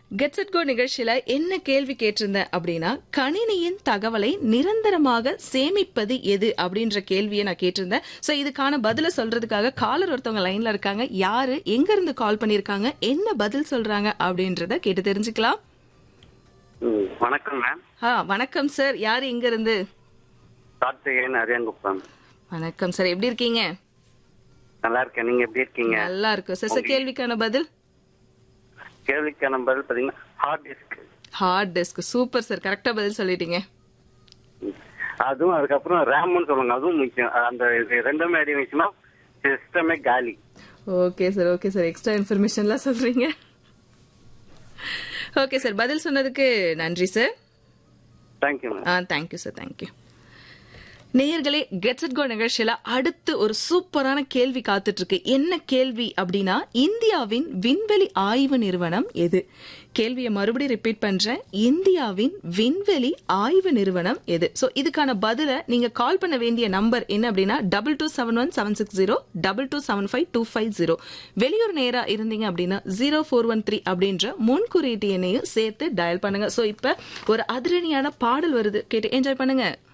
gets it go நிகழ்ச்சியில என்ன கேள்வி கேட்டிருந்தேன் அப்படின்னா கணினியின் தகவலை நிரந்தரமாக சேமிப்பது எது அப்படின்ற கேள்வியை நான் கேட்டிருந்தேன் சோ இதுக்கான பதில சொல்றதுக்காக காலர் ஒருத்தவங்க லைன்ல இருக்காங்க யாரு எங்க இருந்து கால் பண்ணிருக்காங்க என்ன பதில் சொல்றாங்க அப்படின்றத கேட்டு தெரிஞ்சுக்கலாம் ம், வணக்கம் மேம் ஆ வணக்கம் சார் யாரு எங்க இருந்து கார்த்திகேயன் அரியங்குப்பம் வணக்கம் சார் எப்படி இருக்கீங்க நல்லா இருக்கேன் நீங்க எப்படி இருக்கீங்க நல்லா இருக்கும் சார் சார் கேள்விக்கான பதில் கேள்விக்கான பதில் பாத்தீங்கன்னா hard disk hard disk super sir கரெக்டா பதில் சொல்லிட்டீங்க அதுவும் அதுக்கப்புறம் ரேம்னு சொல்லுவாங்க அதுவும் முக்கியம் அந்த இது ரெண்டுமே அடி வச்சுன்னா சிஸ்டமே காலி okay sir okay sir extra இன்ஃபர்மேஷன்லாம் சொல்றீங்க ஓகே சார் பதில் சொன்னதுக்கு நன்றி சார் தேங்க்யூ மேம் ஆ தேங்க்யூ சார் தேங்க்யூ நேயர்களே கெட்ஸ் இட் கோ நிகழ்ச்சியில அடுத்து ஒரு சூப்பரான கேள்வி காத்துட்டு இருக்கு என்ன கேள்வி அப்படின்னா இந்தியாவின் விண்வெளி ஆய்வு நிறுவனம் எது கேள்வியை மறுபடியும் ரிப்பீட் பண்றேன் இந்தியாவின் விண்வெளி ஆய்வு நிறுவனம் எது சோ இதுக்கான பதில நீங்க கால் பண்ண வேண்டிய நம்பர் என்ன அப்படின்னா double two seven one seven six zero double two seven five two five zero வெளியூர் நேரா இருந்தீங்க அப்படின்னா ஜீரோ ஃபோர் ஒன் த்ரீ அப்படின்ற முன்குறியீட்டு எண்ணையும் சேர்த்து டயல் பண்ணுங்க சோ இப்ப ஒரு அதிரடியான பாடல் வருது கேட்டு என்ஜாய் பண்ணுங்க